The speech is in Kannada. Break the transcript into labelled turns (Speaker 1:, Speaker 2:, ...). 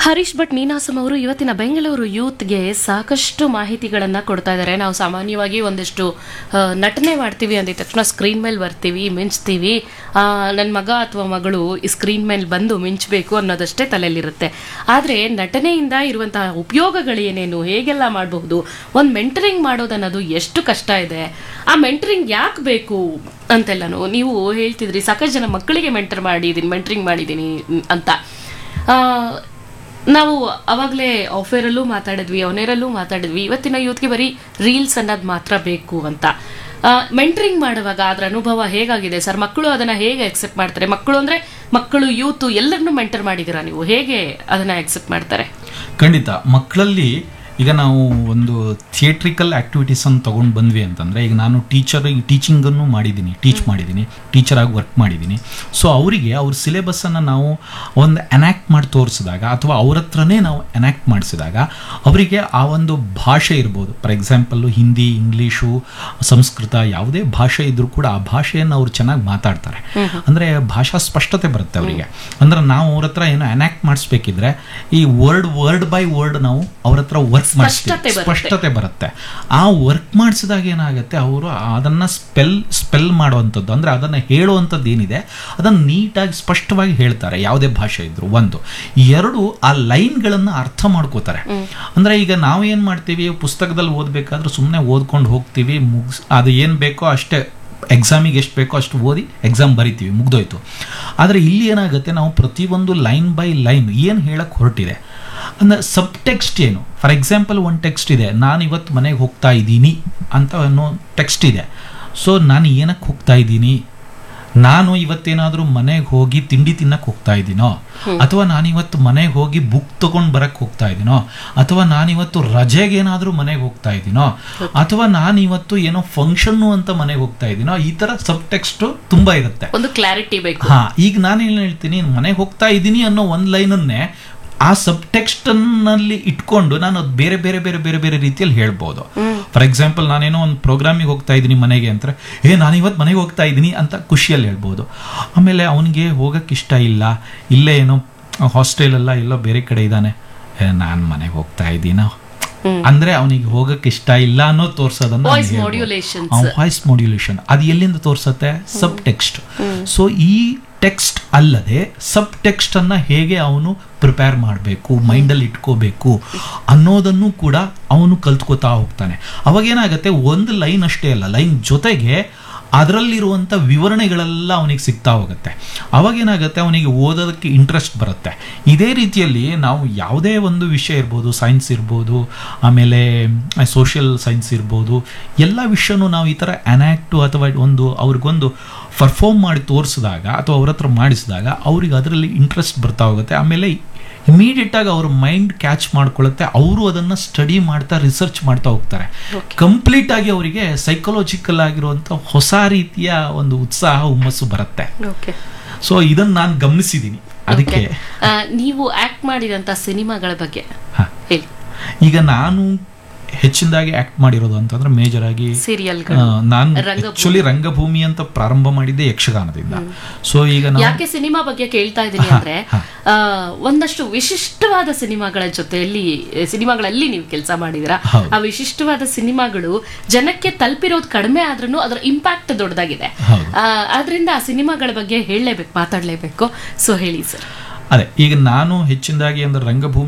Speaker 1: ಹರೀಶ್ ಭಟ್ ನೀನಾಸಂ ಅವರು ಇವತ್ತಿನ ಬೆಂಗಳೂರು ಯೂತ್ಗೆ ಸಾಕಷ್ಟು ಮಾಹಿತಿಗಳನ್ನ ಕೊಡ್ತಾ ಇದ್ದಾರೆ ನಾವು ಸಾಮಾನ್ಯವಾಗಿ ಒಂದಿಷ್ಟು ಆ, ನಟನೆ ಮಾಡ್ತೀವಿ ಅಂದಿದ ತಕ್ಷಣ ಸ್ಕ್ರೀನ್ ಮೇಲೆ ಬರ್ತೀವಿ ಮಿಂಚ್ತೀವಿ ನನ್ನ ಮಗ ಅಥವಾ ಮಗಳು ಈ ಸ್ಕ್ರೀನ್ ಮೇಲೆ ಬಂದು ಮಿಂಚಬೇಕು ಅನ್ನೋದಷ್ಟೇ ತಲೆಯಲ್ಲಿರುತ್ತೆ ಆದರೆ ನಟನೆಯಿಂದ ಇರುವಂತಹ ಉಪಯೋಗಗಳೇನೇನು ಹೇಗೆಲ್ಲ ಮಾಡಬಹುದು ಒಂದು ಮೆಂಟರಿಂಗ್ ಮಾಡೋದನ್ನೋದು ಎಷ್ಟು ಕಷ್ಟ ಇದೆ ಆ ಮೆಂಟರಿಂಗ್ ಯಾಕೆ ಬೇಕು ಅಂತೆಲ್ಲನು ನೀವು ಹೇಳ್ತಿದ್ರಿ ಸಾಕಷ್ಟು ಜನ ಮಕ್ಕಳಿಗೆ ಮೆಂಟರ್ ಮಾಡಿದ್ದೀನಿ ಮೆಂಟರಿಂಗ್ ಮಾಡಿದ್ದೀನಿ ಅಂತ ಆ, ನಾವು ಅವಾಗಲೇ ಆಫೇರಲ್ಲೂ ಮಾತಾಡಿದ್ವಿ ಅವನೇರಲ್ಲೂ ಮಾತಾಡಿದ್ವಿ ಇವತ್ತಿನ ಯೂತ್ಗೆ ಬರೀ ರೀಲ್ಸ್ ಅನ್ನೋದು ಮಾತ್ರ ಬೇಕು ಅಂತ ಮೆಂಟರಿಂಗ್ ಮಾಡುವಾಗ ಅದರ ಅನುಭವ ಹೇಗಾಗಿದೆ ಸರ್ ಮಕ್ಕಳು ಅದನ್ನ ಹೇಗೆ ಅಕ್ಸೆಪ್ಟ್ ಮಾಡ್ತಾರೆ ಮಕ್ಕಳು ಅಂದ್ರೆ ಮಕ್ಕಳು ಯೂತ್ ಎಲ್ಲರನ್ನೂ ಮೆಂಟರ್ ಮಾಡಿದ್ದೀರಾ ನೀವು ಹೇಗೆ ಅದನ್ನ ಅಕ್ಸೆಪ್ಟ್ ಮಾಡ್ತಾರೆ
Speaker 2: ಖಂಡಿತ ಮಕ್ಕಳಲ್ಲಿ ಈಗ ನಾವು ಒಂದು ಥಿಯೇಟ್ರಿಕಲ್ ಆಕ್ಟಿವಿಟೀಸ್ ಅನ್ನು ತಗೊಂಡು ಬಂದ್ವಿ ಅಂತಂದರೆ ಈಗ ನಾನು ಟೀಚರ್ ಟೀಚಿಂಗನ್ನು ಮಾಡಿದ್ದೀನಿ ಟೀಚ್ ಮಾಡಿದ್ದೀನಿ ಟೀಚರಾಗಿ ವರ್ಕ್ ಮಾಡಿದ್ದೀನಿ ಸೊ ಅವರಿಗೆ ಅವ್ರ ಸಿಲೆಬಸ್ಸನ್ನು ನಾವು ಒಂದು ಎನ್ಯಾಕ್ಟ್ ಮಾಡಿ ತೋರಿಸಿದಾಗ ಅಥವಾ ಅವ್ರ ಹತ್ರನೇ ನಾವು ಎನ್ಯಾಕ್ಟ್ ಮಾಡಿಸಿದಾಗ ಅವರಿಗೆ ಆ ಒಂದು ಭಾಷೆ ಇರ್ಬೋದು for example Hindi English Sanskrit ಯಾವುದೇ ಭಾಷೆ ಇದ್ರೂ ಕೂಡ ಆ ಭಾಷೆಯನ್ನು ಅವ್ರು ಚೆನ್ನಾಗಿ ಮಾತಾಡ್ತಾರೆ ಅಂದರೆ ಭಾಷಾ ಸ್ಪಷ್ಟತೆ ಬರುತ್ತೆ ಅವರಿಗೆ ಅಂದ್ರೆ ನಾವು ಅವ್ರ ಹತ್ರ ಏನೋ ಎನ್ಯಾಕ್ಟ್ ಮಾಡಿಸ್ಬೇಕಿದ್ರೆ ಈ ವರ್ಡ್ ವರ್ಡ್ ಬೈ ವರ್ಡ್ ನಾವು ಅವ್ರ ಹತ್ರ ವರ್ಕ್ ಮಾಡಿಸ್ತೀವಿ
Speaker 1: ಸ್ಪಷ್ಟತೆ ಬರುತ್ತೆ.
Speaker 2: ಸ್ಪಷ್ಟತೆ ಬರುತ್ತೆ ಆ ವರ್ಕ್ ಮಾಡಿಸಿದಾಗ ಏನಾಗುತ್ತೆ ಅವರು ಅದನ್ನ ಸ್ಪೆಲ್ ಸ್ಪೆಲ್ ಮಾಡುವಂಥದ್ದು ಅಂದ್ರೆ ಅದನ್ನ ಹೇಳುವಂಥದ್ದು ಏನಿದೆ ಅದನ್ನ ನೀಟಾಗಿ ಸ್ಪಷ್ಟವಾಗಿ ಹೇಳ್ತಾರೆ ಯಾವುದೇ ಭಾಷೆ ಇದ್ರು ಒಂದು ಎರಡು ಆ ಲೈನ್ಗಳನ್ನು ಅರ್ಥ ಮಾಡ್ಕೋತಾರೆ ಅಂದ್ರೆ ಈಗ ನಾವು ಏನ್ ಮಾಡ್ತೀವಿ ಪುಸ್ತಕದಲ್ಲಿ ಓದ್ಬೇಕಾದ್ರೆ ಸುಮ್ಮನೆ ಓದ್ಕೊಂಡು ಹೋಗ್ತೀವಿ ಮುಗಿಸ್ ಅದು ಏನ್ ಬೇಕೋ ಅಷ್ಟೇ ಎಕ್ಸಾಮಿಗೆ ಎಷ್ಟು ಬೇಕೋ ಅಷ್ಟು ಓದಿ ಎಕ್ಸಾಮ್ ಬರಿತೀವಿ ಮುಗ್ದೋಯ್ತು ಆದರೆ ಇಲ್ಲಿ ಏನಾಗುತ್ತೆ ನಾವು ಪ್ರತಿಯೊಂದು ಲೈನ್ ಬೈ ಲೈನ್ ಏನು ಹೇಳಕ್ಕೆ ಹೊರಟಿದೆ ಅಂದರೆ ಸಬ್ ಟೆಕ್ಸ್ಟ್ ಏನು ಫಾರ್ ಎಕ್ಸಾಂಪಲ್ ಒಂದು ಟೆಕ್ಸ್ಟ್ ಇದೆ ನಾನು ಇವತ್ತು ಮನೆಗೆ ಹೋಗ್ತಾ ಇದ್ದೀನಿ ಅಂತ ಅನ್ನೋ ಟೆಕ್ಸ್ಟ್ ಇದೆ ಸೊ ನಾನು ಏನಕ್ಕೆ ಹೋಗ್ತಾ ಇದ್ದೀನಿ ನಾನು ಇವತ್ತೇನಾದರೂ ಮನೆಗೆ ಹೋಗಿ ತಿಂಡಿ ತಿನ್ನಕ್ಕೆ ಹೋಗ್ತಾ ಇದ್ದೀನೋ ಅಥವಾ ನಾನಿವತ್ತು ಮನೆಗೆ ಹೋಗಿ ಬುಕ್ ತಗೊಂಡು ಬರಕ್ಕೆ ಹೋಗ್ತಾ ಇದ್ದೀನೋ ಅಥವಾ ನಾನಿವತ್ತು ರಜೆಗೆ ಏನಾದರೂ ಮನೆಗೆ ಹೋಗ್ತಾ ಇದ್ದೀನೋ ಅಥವಾ ನಾನಿವತ್ತು ಏನೋ ಫಂಕ್ಷನ್ನು ಅಂತ ಮನೆಗೆ ಹೋಗ್ತಾ ಇದ್ದೀನೋ ಈ ಥರ ಸಬ್ ಟೆಕ್ಸ್ಟು ತುಂಬ ಇರುತ್ತೆ
Speaker 1: ಒಂದು ಕ್ಲಾರಿಟಿ ಬೇಕು
Speaker 2: ಹಾ ಈಗ ನಾನೇನು ಹೇಳ್ತೀನಿ ಮನೆಗೆ ಹೋಗ್ತಾ ಇದ್ದೀನಿ ಅನ್ನೋ ಒಂದು ಲೈನನ್ನೇ ಆ ಸಬ್ ಟೆಕ್ಸ್ಟ್ ನಲ್ಲಿ ಇಟ್ಕೊಂಡು ನಾನು ಅದು ಬೇರೆ ಬೇರೆ ಬೇರೆ ಬೇರೆ ಬೇರೆ ರೀತಿಯಲ್ಲಿ ಹೇಳ್ಬೋದು ಫಾರ್ ಎಕ್ಸಾಂಪಲ್ ನಾನೇನೋ ಒಂದು ಪ್ರೋಗ್ರಾಮಿಗೆ ಹೋಗ್ತಾ ಇದ್ದೀನಿ ಮನೆಗೆ ಅಂತ ಏ ನಾನು ಇವತ್ತು ಮನೆಗೆ ಹೋಗ್ತಾ ಇದ್ದೀನಿ ಅಂತ ಖುಷಿಯಲ್ಲಿ ಹೇಳ್ಬೋದು ಆಮೇಲೆ ಅವನಿಗೆ ಹೋಗಕ್ಕೆ ಇಷ್ಟ ಇಲ್ಲ ಇಲ್ಲೇ ಏನೋ ಹಾಸ್ಟೆಲ್ ಎಲ್ಲ ಎಲ್ಲೋ ಬೇರೆ ಕಡೆ ಇದ್ದಾನೆ ನಾನು ಮನೆಗೆ ಹೋಗ್ತಾ ಇದ್ದೀನೋ ಅಂದ್ರೆ ಅವನಿಗೆ ಹೋಗಕ್ಕೆ ಇಷ್ಟ ಇಲ್ಲ ಅನ್ನೋ ತೋರ್ಸೋದನ್ನ ನಾನ್
Speaker 1: Voice
Speaker 2: ಹೇಳ್ಬೋದು.
Speaker 1: modulations.
Speaker 2: ಅವ್ನ್ ವಾಯ್ಸ್ ಮಾಡ್ಯುಲೇಷನ್ ಅದು ಎಲ್ಲಿಂದ ತೋರಿಸುತ್ತೆ ಸಬ್ ಟೆಕ್ಸ್ಟ್ ಸೊ ಈ ಟೆಕ್ಸ್ಟ್ ಅಲ್ಲದೆ ಸಬ್ ಟೆಕ್ಸ್ಟ್ ಅನ್ನ ಹೇಗೆ ಅವನು ಪ್ರಿಪೇರ್ ಮಾಡಬೇಕು ಮೈಂಡಲ್ಲಿ ಇಟ್ಕೋಬೇಕು ಅನ್ನೋದನ್ನು ಕೂಡ ಅವನು ಕಲ್ತ್ಕೋತಾ ಹೋಗ್ತಾನೆ ಅವಾಗ ಏನಾಗುತ್ತೆ ಒಂದು ಲೈನ್ ಅಷ್ಟೇ ಅಲ್ಲ ಲೈನ್ ಜೊತೆಗೆ ಅದರಲ್ಲಿರುವಂಥ ವಿವರಣೆಗಳೆಲ್ಲ ಅವನಿಗೆ ಸಿಗ್ತಾ ಹೋಗುತ್ತೆ ಅವಾಗ ಏನಾಗುತ್ತೆ ಅವನಿಗೆ ಓದೋದಕ್ಕೆ ಇಂಟ್ರೆಸ್ಟ್ ಬರುತ್ತೆ ಇದೇ ರೀತಿಯಲ್ಲಿ ನಾವು ಯಾವುದೇ ಒಂದು ವಿಷಯ ಇರ್ಬೋದು ಸೈನ್ಸ್ ಇರ್ಬೋದು ಆಮೇಲೆ ಸೋಷಿಯಲ್ ಸೈನ್ಸ್ ಇರ್ಬೋದು ಎಲ್ಲ ವಿಷಯನೂ ನಾವು ಈ ಥರ ಅನ್ಯಾಕ್ಟು ಅಥವಾ ಒಂದು ಅವ್ರಿಗೊಂದು ಪರ್ಫಾರ್ಮ್ ಮಾಡಿ ತೋರಿಸಿದಾಗ ಅಥವಾ ಅವ್ರ ಹತ್ರ ಮಾಡಿಸಿದಾಗ ಅವ್ರಿಗೆ ಅದರಲ್ಲಿ ಇಂಟ್ರೆಸ್ಟ್ ಬರ್ತಾ ಹೋಗುತ್ತೆ ಆಮೇಲೆ ಇಮಿಡಿಯೇಟ್ ಆಗಿ ಅವ್ರ ಮೈಂಡ್ ಕ್ಯಾಚ್ ಮಾಡ್ಕೊಳ್ಳುತ್ತೆ ಅವರು ಅದನ್ನ ಸ್ಟಡಿ ಮಾಡ್ತಾ ರಿಸರ್ಚ್ ಮಾಡ್ತಾ ಹೋಗ್ತಾರೆ ಕಂಪ್ಲೀಟ್ ಆಗಿ ಅವರಿಗೆ ಸೈಕಲಾಜಿಕಲ್ ಆಗಿರುವಂತ ಹೊಸ ರೀತಿಯ ಒಂದು ಉತ್ಸಾಹ ಹುಮ್ಮಸ್ಸು ಬರುತ್ತೆ
Speaker 1: ಓಕೆ
Speaker 2: ಸೊ ಇದನ್ನ ನಾನು ಗಮನಿಸಿದ್ದೀನಿ ಅದಕ್ಕೆ
Speaker 1: ನೀವು ಆಕ್ಟ್ ಮಾಡಿದಂತ ಸಿನಿಮಾಗಳ ಬಗ್ಗೆ
Speaker 2: ಹ.
Speaker 1: ಹೇಳಿ
Speaker 2: ಈಗ ನಾನು ಹೆಚ್ಚಿನದಾಗಿ ಆಕ್ಟ್ ಮಾಡಿರೋದು ಅಂತಂದ್ರೆ ಮೇಜರ್ ಆಗಿ
Speaker 1: ಸೀರಿಯಲ್ಗಳು
Speaker 2: ಆ, ನಾನು
Speaker 1: ರಂಗಭೂಮಿ.
Speaker 2: ಆಕ್ಚುಲಿ ರಂಗಭೂಮಿ ಅಂತ ಪ್ರಾರಂಭ ಮಾಡಿದ್ದೆ ಯಕ್ಷಗಾನದಿಂದ ಸೊ ಈಗ ನಾವು
Speaker 1: ಯಾಕೆ ಸಿನಿಮಾ ಬಗ್ಗೆ ಕೇಳ್ತಾ ಇದ್ದೀನಿ ಅಂದ್ರೆ ಆ, ಒಂದಷ್ಟು ವಿಶಿಷ್ಟವಾದ ಸಿನಿಮಾಗಳ ಜೊತೆಯಲ್ಲಿ ಸಿನಿಮಾಗಳಲ್ಲಿ ನೀವು ಕೆಲಸ ಮಾಡಿದಿರಾ
Speaker 2: ಹೌದು.
Speaker 1: ಆ ವಿಶಿಷ್ಟವಾದ ಸಿನಿಮಾಗಳು ಜನಕ್ಕೆ ತಲುಪಿರೋದು ಕಡಿಮೆ ಆದ್ರೂ ಅದರ ಇಂಪ್ಯಾಕ್ಟ್ ದೊಡ್ಡದಾಗಿದೆ
Speaker 2: ಹೌದು.
Speaker 1: ಆ, ಆದ್ರಿಂದ ಆ ಸಿನಿಮಾಗಳ ಬಗ್ಗೆ ಹೇಳಲೇಬೇಕು ಮಾತಾಡ್ಲೇಬೇಕು ಸೊ ಹೇಳಿ ಸರ್
Speaker 2: ಅದೇ ಈಗ ನಾನು ಹೆಚ್ಚಿನದಾಗಿ ಅಂದ್ರೆ ರಂಗಭೂಮಿ